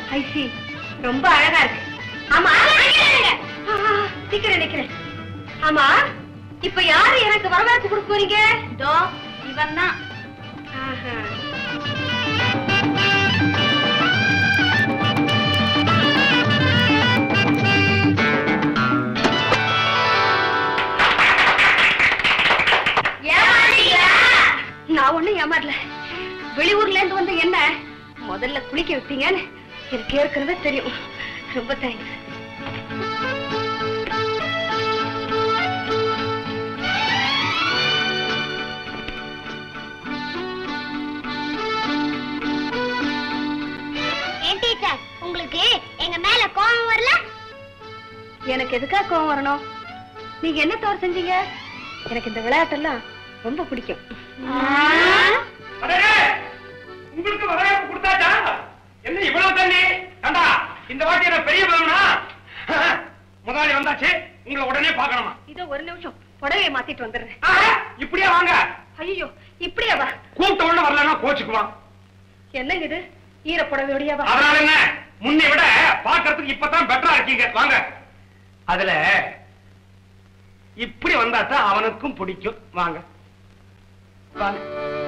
IC ரொம்ப அழகா இருக்கு ஆமா நிக்கிறேன். ஆ, நிக்கிறேன் நிக்கிறேன் ஆமா இப்ப யாரு எனக்கு வரவேற்பு கொடுக்க போறீங்க தோ இவன் தான் நான் ஒண்ணும் ஏமாறல வெளியூர்ல இருந்து வந்த என்ன முதல்ல குளிக்க விட்டீங்கன்னு எனக்கு ஏற்கனவே தெரியும் ரொம்ப தேங்க்ஸ் ஏன் டீச்சர் உங்களுக்கு எங்க மேல கோபம் வரல எனக்கு எதுக்கா கோவம் வரணும் நீங்க என்ன தவறு செஞ்சீங்க எனக்கு இந்த விளையாட்டெல்லாம் ரொம்ப பிடிக்கும் அடே, உங்களுக்கு வரவேற்பு கொடுத்தாச்சா என்ன இவ்வளவு தண்ணி ஏண்டா இந்த வாட்டி என்ன பெரிய பலனா முதலாளி வந்தாச்சு உங்களை உடனே பார்க்கணுமா இதோ ஒரு நிமிஷம் புடவையை மாத்திட்டு வந்துடுறேன் ஆஹா, இப்படியே வாங்க ஐயோ இப்படியே வா கூப்பிட்ட உடனே வரலன்னா கோச்சுக்குவான் என்னங்க இது ஈர புடவையோடயா வா அதனால என்ன முன்னை விட பார்க்கறதுக்கு இப்பதான் பெட்டரா இருக்கீங்க வாங்க அதுல இப்படி வந்தா தான் அவனுக்கும் பிடிக்கும் வாங்க வாங்க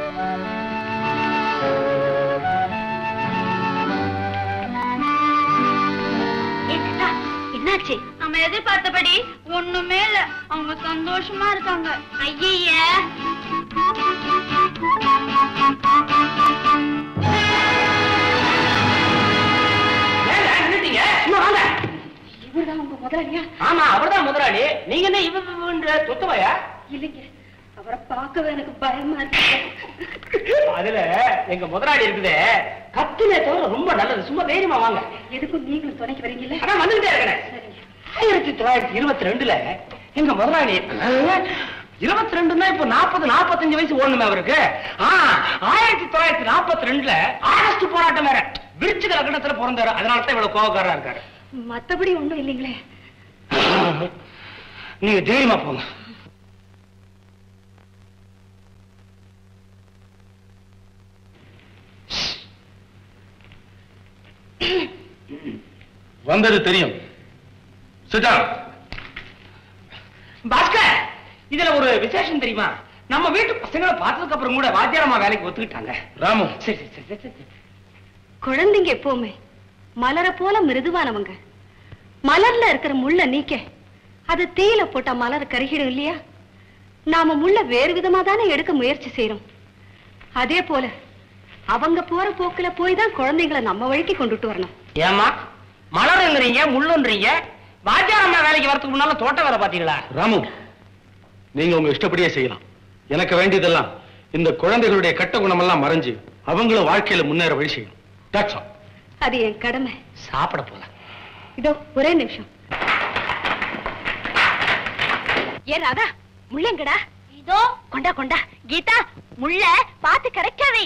ஏன்டா என்னாச்சு நம்ம எதிர்பார்த்தபடி ஒண்ணுமே இல்ல அவங்க சந்தோஷமா இருக்காங்க ஐய நின்னுட்டீங்க இன்னும் வாங்க இவர்தான் உங்க முதலாளியா ஆமா அவர்தான் முதலாளி நீங்க என்ன இவன்ற துத்தவையா இல்லைங்க அவரை பார்க்கவே எனக்கு பயமா இருக்கு அதுல எங்க முதலாளி இருக்குதே கத்திலே தவிர ரொம்ப நல்லது சும்மா தைரியமா வாங்க எதுக்கும் நீங்களும் துணைக்கு வரீங்கல்ல அதான் வந்துகிட்டே இருக்கேன் சரிங்க ஆயிரத்தி தொள்ளாயிரத்தி இருபத்தி ரெண்டுல எங்க முதலாளி இருபத்தி ரெண்டுன்னா இப்ப நாற்பது நாற்பத்தஞ்சு வயசு ஓடணுமே அவருக்கு ஆ, ஆயிரத்தி தொள்ளாயிரத்தி நாற்பத்தி ரெண்டுல ஆகஸ்ட் போராட்டம் வேற விருச்சிக லக்னத்துல பிறந்தாரு அதனால தான் இவ்வளவு கோபக்காரா இருக்காரு மத்தபடி ஒண்ணும் இல்லைங்களே நீங்க தைரியமா போங்க வந்தது தெரியும் சிட்டா பாஸ்கர் இதுல ஒரு விசேஷம் தெரியுமா நம்ம வீட்டு பசங்களை பார்த்ததுக்கு அப்புறம் கூட வாத்தியாரமா வேலைக்கு ஒத்துக்கிட்டாங்க ராமு சரி சரி சரி சரி, சரி குழந்தைங்க எப்பவுமே மலர போல மிருதுவானவங்க மலர்ல இருக்கிற முள்ள நீக்க அது தீயில போட்டா மலர் கருகிடும் இல்லையா நாம முள்ள வேறு விதமா தானே எடுக்க முயற்சி செய்யறோம் அதே போல அவங்க போற போக்குல போய் தான் குழந்தைங்களை நம்ம வழிக்கு கொண்டுட்டு வரணும் ஏமா மலருங்கிறீங்க முள்ளுன்றீங்க வாத்தியாரம்மா வேலைக்கு வரதுக்கு முன்னால தோட்ட வேலை பாத்தீங்களா ராமு நீங்க உங்க இஷ்டப்படியே செய்யலாம் எனக்கு வேண்டியதெல்லாம் இந்த குழந்தைகளுடைய கெட்ட குணமெல்லாம் மறைஞ்சு அவங்களும் வாழ்க்கையில முன்னேற வழி செய்யணும் That's all. அது என் கடமை சாப்பிட போல இதோ ஒரே நிமிஷம் ஏ ராதா முள்ளங்கடா இதோ கொண்டா கொண்டா கீதா முள்ள பாத்து கிடைக்காதே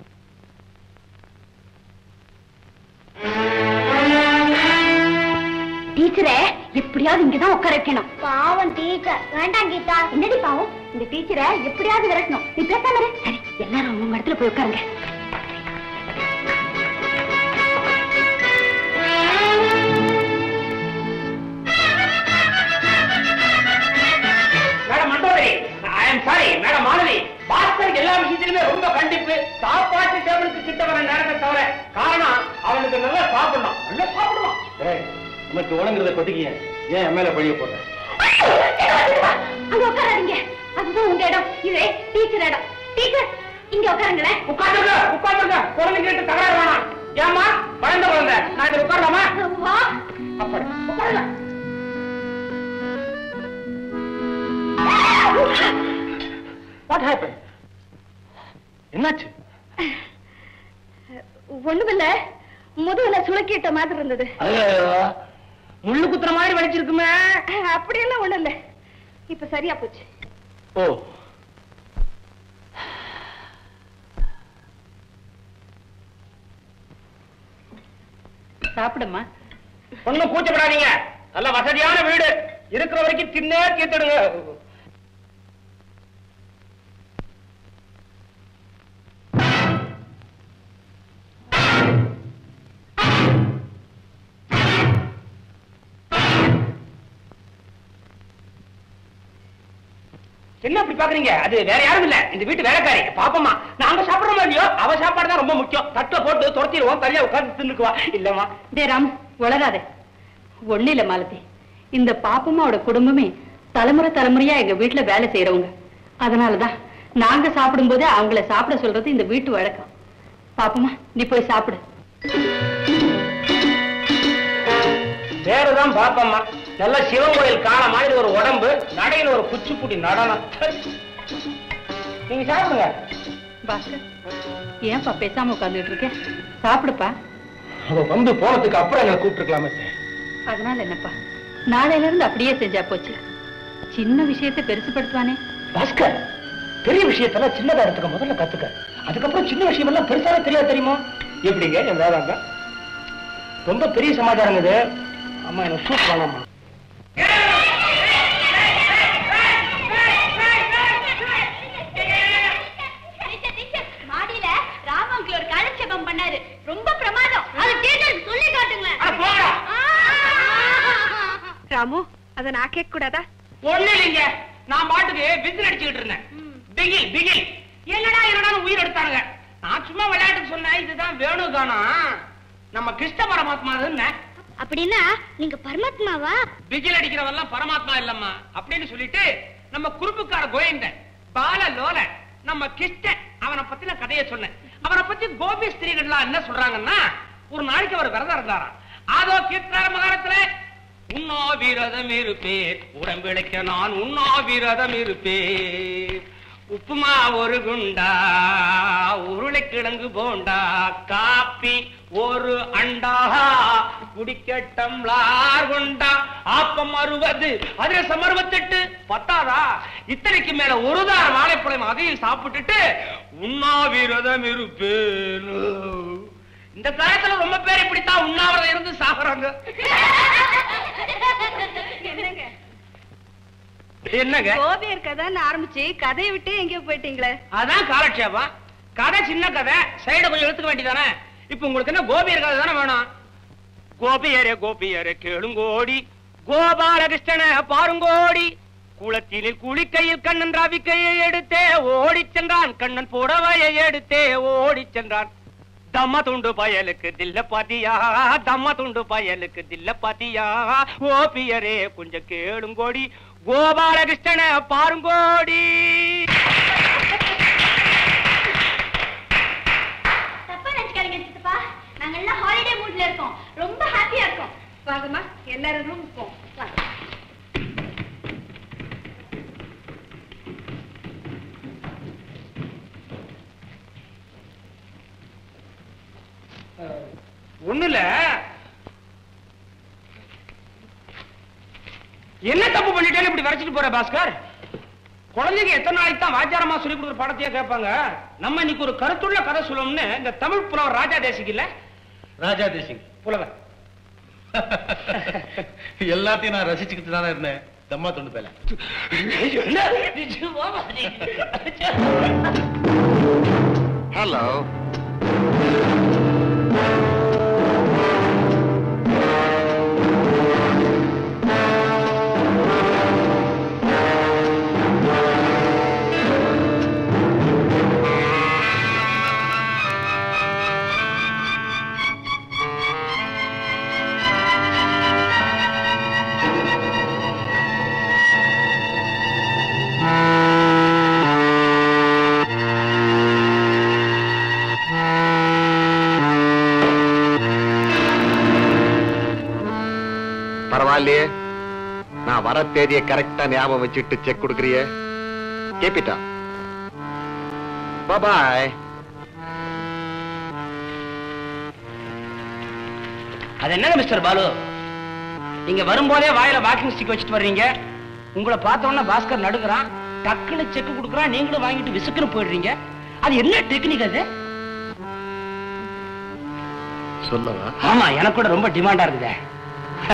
டீச்சரே எப்படியாவது இங்கதான் உட்கார வைக்கணும் பாவம் டீச்சர் வேண்டாம் கீதா என்னடி பாவம் இந்த டீச்சரை எப்படியாவது விரட்டணும் நீ பேசாம இரு. சரி எல்லாரும் உங்க இடத்துல போய் உட்காருங்க madam Mandodari I am sorry madam மாணவி பாஸ்கர் எல்லா விஷயத்திலுமே ரொம்ப கண்டிப்பு சாப்பாட்டு டேபிளுக்கு கிட்ட வர நேரத்தை தவிர காரணம் அவனுக்கு நல்லா சாப்பிடணும் நல்லா சாப்பிடுவான் ஏய், உனக்கு உணங்குறத கொட்டிக்கிய ஏன் என் மேல பழிய போட்ட அங்க உட்காராதீங்க அதுதான் உங்க இடம் இது டீச்சர் இடம் டீச்சர் இங்க உட்காருங்களேன் உட்காந்துருங்க உட்காந்துருங்க குழந்தை கேட்டு தகராறு வேணாம் ஏமா வளர்ந்த குழந்தை நான் இதில் உட்காரலாமா வா அப்படி உட்காருங்க வாட் ஹேப்பன் என்னாச்சு ஒண்ணுமில்ல முதுகுல சுளுக்கிட்ட மாதிரி இருந்தது ஐயோ முள்ளு குத்துற மாதிரி வலிச்சிருக்குமே அப்படியெல்லாம் ஒண்ணு இல்ல இப்ப சரியா போச்சு ஓ சாப்பிடுமா ஒண்ணும் கூச்சப்படாதீங்க நல்ல வசதியான வீடு இருக்கிற வரைக்கும் தின்னே தீர்த்துடுங்க என்ன அப்படி பாக்குறீங்க அது வேற யாரும் இல்ல இந்த வீட்டு வேலைக்காரி பாப்பம்மா நாங்க சாப்பிடுறோம் இல்லையோ அவ சாப்பாடு தான் ரொம்ப முக்கியம் தட்டை போட்டு துரத்திடுவோம் தனியா உட்கார்ந்து தின்னுக்குவா இல்லம்மா டே ராம் வளராதே ஒண்ணு இல்ல மாலதி இந்த பாப்பம்மாவோட குடும்பமே தலைமுறை தலைமுறையா எங்க வீட்டுல வேலை செய்யறவங்க அதனாலதான் நாங்க சாப்பிடும்போதே அவங்கள சாப்பிட சொல்றது இந்த வீட்டு வழக்கம் பாப்பம்மா நீ போய் சாப்பிடு பேருதான் பாப்பம்மா நல்ல சிவன் கோயில் காண மாதிரி ஒரு உடம்பு நடையில ஒரு குச்சிப்புடி நடனம் நீங்க சாப்பிடுங்க பாஸ்கர் ஏன்பா பேசாம உட்கார்ந்துட்டு இருக்க சாப்பிடுப்பா அவ வந்து போனதுக்கு அப்புறம் எங்களை கூப்பிட்டுருக்கலாமே அதனால என்னப்பா நாளையில இருந்து அப்படியே செஞ்சா போச்சு சின்ன விஷயத்தை பெருசுபடுத்துவானே பாஸ்கர் பெரிய விஷயத்தெல்லாம் சின்னதா எடுத்துக்க முதல்ல கத்துக்க அதுக்கப்புறம் சின்ன விஷயம் எல்லாம் பெருசாவே தெரியாது தெரியுமா எப்படிங்க என் வேதாங்க ரொம்ப பெரிய சமாச்சாரம் இது அம்மா எனக்கு சூப் வேணாமா டீச்சர், டீச்சர், மாடியில ராம uncle ஒரு காலட்சேபம் பண்ணாரு ரொம்ப பிரமாதம் அது டீச்சருக்கு சொல்லி காட்டுங்களேன் அட போடா. ராமு அதை நான் கேட்க கூடாதா ஒண்ணு இல்லைங்க நான் பாட்டுக்கு விசில் அடிச்சுக்கிட்டு இருந்தேன் பிகில் பிகில் என்னடா என்னடா உயிர் எடுத்தானுங்க நான் சும்மா விளையாட்டுக்கு சொன்னேன் இதுதான் வேணு காணோம் நம்ம கிருஷ்ண பரமாத்மா அப்படின்னா நீங்க பரமாத்மாவா பிகில் அடிக்கிறவெல்லாம் பரமாத்மா இல்லம்மா அப்படின்னு சொல்லிட்டு நம்ம குறுப்புக்கார கோயந்தன் பால லோல நம்ம கிருஷ்ணன் அவனை பத்தி நான் கதையை சொன்னேன் அவனை பத்தி கோபி ஸ்திரீகள்லாம் என்ன சொல்றாங்கன்னா ஒரு நாளைக்கு அவர் விரதம் இருந்தாராம் அதோ கீர்த்தனார மகாரத்துல உண்ணா விரதம் இருப்பேர் உடம்பிழைக்க நான் உண்ணா விரதம் இருப்பேர் உப்புமா ஒரு குண்டா உருளைக்கிழங்கு போண்டா காப்பி ஒரு அண்டா குடிக்க டம்ளார் குண்டா ஆப்பம் அறுபது அதிரசம் அறுபத்தெட்டு பத்தாதா இத்தனைக்கு மேல ஒரு தார வாழைப்பழம் அதையும் சாப்பிட்டுட்டு உண்ணாவிரதம் இருப்பேன் இந்த காலத்துல ரொம்ப பேர் இப்படித்தான் உண்ணாவிரதம் இருந்து சாகுறாங்க என்னங்க என்னங்க கோபியர் கதைன்னு ஆரம்பிச்சு கதையை விட்டு எங்கேயோ போயிட்டீங்களே அதான் காலட்சேபம் கதை சின்ன கதை சைட கொஞ்சம் எடுத்துக்க வேண்டியதானே இப்ப உங்களுக்கு என்ன கோபியர் கதை தானே வேணும் கோபியரே கோபியரே கேளுங்கோடி கோபாலகிருஷ்ணன பாருங்கோடி குளத்தினில் குளிக்கையில் கண்ணன் ரவிக்கையை எடுத்தே ஓடிச் சென்றான் கண்ணன் புடவையை எடுத்தே ஓடிச் சென்றான் தம்ம துண்டு பயலுக்கு தில்ல பாத்தியா தம்ம துண்டு பயலுக்கு தில்ல பாத்தியா கோபியரே கொஞ்சம் கேளுங்கோடி கோபாலகிருஷ்ணன பாருங்கோடி தப்பா நினைச்சுக்காதீங்க சித்தப்பா நாங்க எல்லாம் ஹாலிடே மூட்ல இருக்கோம் ரொம்ப ஹாப்பியா இருக்கோம் வாங்கம்மா எல்லாரும் ரூம் போம் வாங்க ஒண்ணுல என்ன தப்பு பண்ணிட்டேன்னு இப்படி வரைச்சிட்டு போற பாஸ்கர் குழந்தைங்க எத்தனை நாளைக்கு தான் வாத்தியாரமா சொல்லி கொடுக்குற பாடத்தையே கேட்பாங்க நம்ம இன்னைக்கு ஒரு கருத்துள்ள கதை சொல்லணும்னு இந்த தமிழ் புலவர் ராஜா தேசிக்கு இல்ல ராஜா தேசிங் புலவர் எல்லாத்தையும் நான் ரசிச்சுக்கிட்டு தானே இருந்தேன் தம்மா தொண்டு பேல என்ன? நிஜமாவா? Hello. பரவாயில்லையே நான் வர தேதியை கரெக்டா ஞாபகம் வச்சுட்டு செக் கொடுக்கறியே கேப்பிட்டா பாய் அது என்னங்க மிஸ்டர் பாலு நீங்க வரும்போதே வாயில வாக்கிங் ஸ்டிக் வச்சுட்டு வர்றீங்க உங்களை பார்த்த உடனே பாஸ்கர் நடுக்குறான் டக்குன்னு செக் கொடுக்குறான் நீங்களும் வாங்கிட்டு விசுக்குன்னு போயிடுறீங்க அது என்ன டெக்னிக் அது சொல்லவா ஆமா எனக்கு கூட ரொம்ப டிமாண்டா இருக்குதே